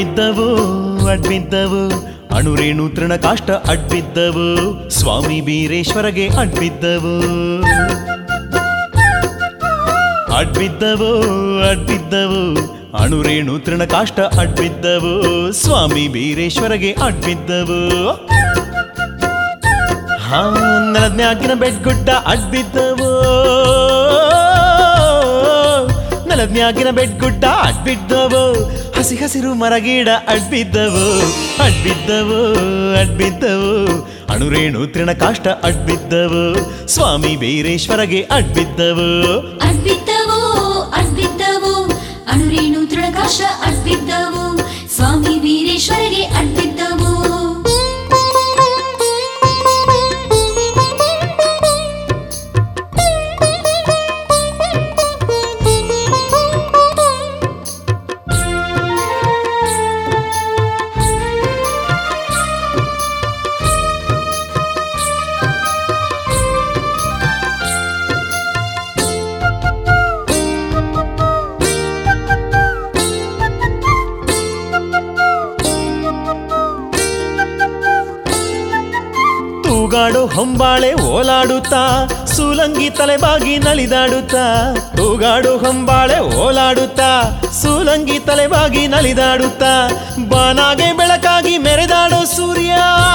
ಅಡ್ಬಿದ್ದವು ಅಡ್ಬಿದ್ದವು ಅಣುರೇಣು ತೃಣಕಾಷ್ಟ ಅಡ್ಬಿದ್ದವು ಸ್ವಾಮಿ ಬೀರೇಶ್ವರಗೆ ಅಡ್ಬಿದ್ದವು ಅಡ್ಬಿದ್ದವು ಅಡ್ಬಿದ್ದವು ಅಣುರೇಣು ತೃಣಕಾಷ್ಟ ಅಡ್ಬಿದ್ದವು ಸ್ವಾಮಿ ಬೀರೇಶ್ವರಗೆ ಅಡ್ಬಿದ್ದವು ಹಾ ನೆಲದ್ನ್ಯಾಗಿನ ಬೆಡ್ಗುಡ್ಡ ಅಡ್ಬಿದ್ದವು ನೆಲದ್ನ್ಯಾಗಿನ ಬೆಡ್ಗುಡ್ಡ ಅಡ್ಬಿದ್ದವು ಹಸಿ ಹಸಿರು ಮರಗಿಡ ಅಡ್ಬಿದ್ದವು ಅಡ್ಬಿದ್ದವು ಅಡ್ಬಿದ್ದವು ಅಣುರೇಣು ತೃಣಕಾಷ್ಟ ಅಡ್ಬಿದ್ದವು ಸ್ವಾಮಿ ಬೀರೇಶ್ವರಗೆ ಅಡ್ಬಿದ್ದವು ಅಡ್ಬಿದ್ದವು ಅಡ್ಬಿದ್ದವು ಅಣುರೇಣು ತೃಣಕಾಶ ಅಡ್ಬಿದ್ದವು ಸ್ವಾಮಿ ವೀರೇಶ್ವರಗೆ ಅಡ್ಬಿದ್ದವು ತೂಗಾಡು ಹೊಂಬಾಳೆ ಓಲಾಡುತ್ತಾ ಸೂಲಂಗಿ ತಲೆಬಾಗಿ ನಲಿದಾಡುತ್ತಾ ತೂಗಾಡು ಹೊಂಬಾಳೆ ಓಲಾಡುತ್ತಾ ಸೂಲಂಗಿ ತಲೆಬಾಗಿ ನಲಿದಾಡುತ್ತಾ ಬಾನಾಗೆ ಬೆಳಕಾಗಿ ಮೆರೆದಾಡೋ ಸೂರ್ಯ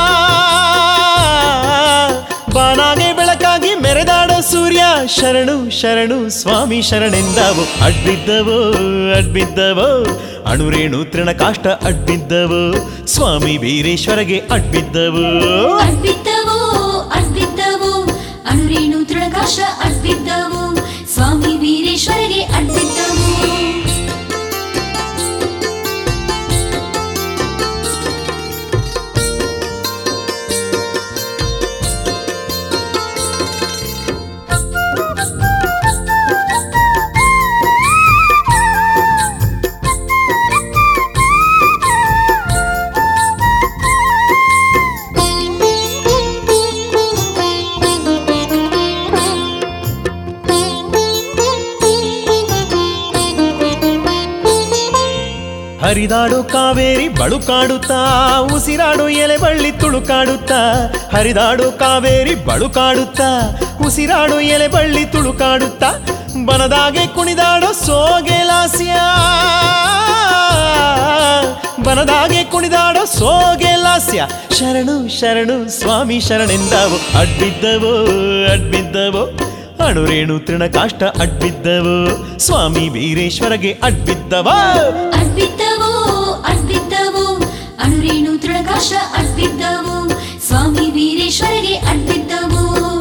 ಬಾನಾಗೆ ಬೆಳಕಾಗಿ ಮೆರೆದಾಡೋ ಸೂರ್ಯ ಶರಣು ಶರಣು ಸ್ವಾಮಿ ಶರಣೆಂದವು ಅಡ್ಬಿದ್ದವು ಅಡ್ಬಿದ್ದವು ಅಣುರೇಣು ತೃಣಕಾಷ್ಟ ಅಡ್ಬಿದ್ದವು ಸ್ವಾಮಿ ವೀರೇಶ್ವರಗೆ ಅಡ್ಬಿದ್ದವು ಅಡ್ಬಿದ್ದವು ಅಡ್ಬಿದ್ದವು ಅಣುರೇಣು ತೃಣಕಾಶ ಅಡ್ಬಿದ್ದವು ಸ್ವಾಮಿ ವೀರೇಶ್ವರಗೆ ಅಡ್ಬಿದ್ದವು ಹರಿದಾಡು ಕಾವೇರಿ ಬಳುಕಾಡುತ್ತಾ ಉಸಿರಾಡು ಎಲೆ ಬಳ್ಳಿ ತುಳುಕಾಡುತ್ತಾ ಹರಿದಾಡು ಕಾವೇರಿ ಬಳುಕಾಡುತ್ತಾ ಉಸಿರಾಡು ಎಲೆ ಬಳ್ಳಿ ತುಳುಕಾಡುತ್ತಾ ಬನದಾಗೆ ಕುಣಿದಾಡೋ ಸೋಗೆ ಲಾಸ್ಯ ಬನದಾಗೆ ಕುಣಿದಾಡೋ ಸೋಗೆ ಲಾಸ್ಯ ಶರಣು ಶರಣು ಸ್ವಾಮಿ ಶರಣೆಂದವು ಅಡ್ಬಿದ್ದವು ಅಡ್ಬಿದ್ದವು ಅಣುರೇಣು ತೃಣಕಾಷ್ಟ ಅಡ್ಬಿದ್ದವು ಸ್ವಾಮಿ ವೀರೇಶ್ವರಗೆ ಅಡ್ಬಿದ್ದವ ಅಡ್ಬಿದ್ದವು ಅಡ್ಬಿದ್ದವು ಅಣುರೇಣು ತೃಣಕಾಶ ಅಡ್ಬಿದ್ದವು ಸ್ವಾಮಿ ವೀರೇಶ್ವರಗೆ ಅಡ್ಬಿದ್ದವು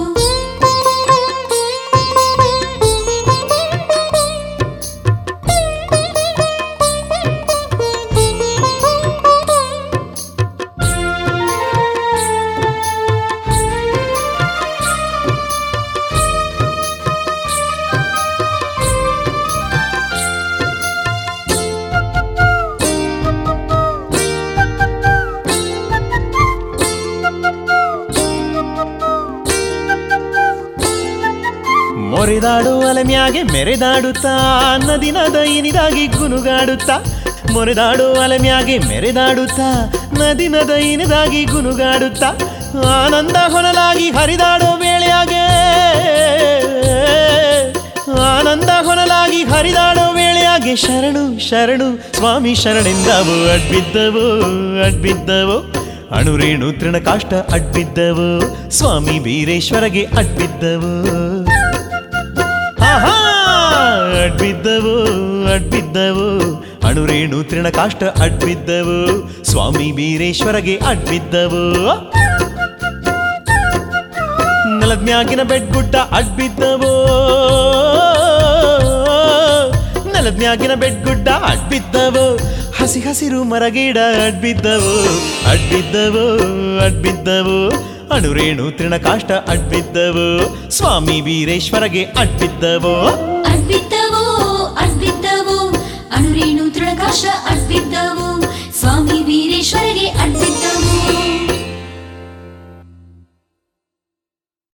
ಮೊರೆದಾಡು ಅಲೆಮ್ಯಾಗೆ ಮೆರೆದಾಡುತ್ತಾ ನದಿನದ ಇನಿದಾಗಿ ಗುನುಗಾಡುತ್ತಾ ಮೊರೆದಾಡು ಅಲೆಮ್ಯಾಗೆ ಮೆರೆದಾಡುತ್ತಾ ನದಿನದ ಇನಿದಾಗಿ ಗುನುಗಾಡುತ್ತಾ ಆನಂದ ಹೊನಲಾಗಿ ಹರಿದಾಡೋ ವೇಳೆಯಾಗೆ ಆನಂದ ಹೊನಲಾಗಿ ಹರಿದಾಡೋ ವೇಳೆಯಾಗೆ ಶರಣು ಶರಣು ಸ್ವಾಮಿ ಶರಣೆಂದವು ಅಡ್ಬಿದ್ದವು ಅಡ್ಬಿದ್ದವು ಅಣುರೇಣು ತೃಣಕಾಷ್ಟ ಅಡ್ಬಿದ್ದವು ಸ್ವಾಮಿ ವೀರೇಶ್ವರಗೆ ಅಡ್ಬಿದ್ದವು ಆಹಾ! ಅಡ್ಬಿದ್ದವು ಅಡ್ಬಿದ್ದವು ಅಣುರೇಣು ತೃಣಕಾಷ್ಟ ಅಡ್ಬಿದ್ದವು ಸ್ವಾಮಿ ವೀರೇಶ್ವರಗೆ ಅಡ್ಬಿದ್ದವು ನೆಲದ್ಮ್ಯಾಗಿನ ಬೆಡ್ಗುಡ್ಡ ಅಡ್ಬಿದ್ದವು ನೆಲದ್ಮ್ಯಾಗಿನ ಬೆಡ್ಗುಡ್ಡ ಅಡ್ಬಿದ್ದವು ಹಸಿ ಹಸಿರು ಮರಗಿಡ ಅಡ್ಬಿದ್ದವು ಅಡ್ಬಿದ್ದವು ಅಡ್ಬಿದ್ದವು ಅಣುರೇಣು ತೃಣಕಾಷ್ಟ ಅಡ್ಬಿದ್ದವು ಸ್ವಾಮಿ ವೀರೇಶ್ವರಗೆ ಅಡ್ಬಿದ್ದವು ಅಡ್ಬಿದ್ದವು ಅಡ್ಬಿದ್ದವು ಅಣುರೇಣು ತೃಣಕಾಶ ಅಡ್ಬಿದ್ದವು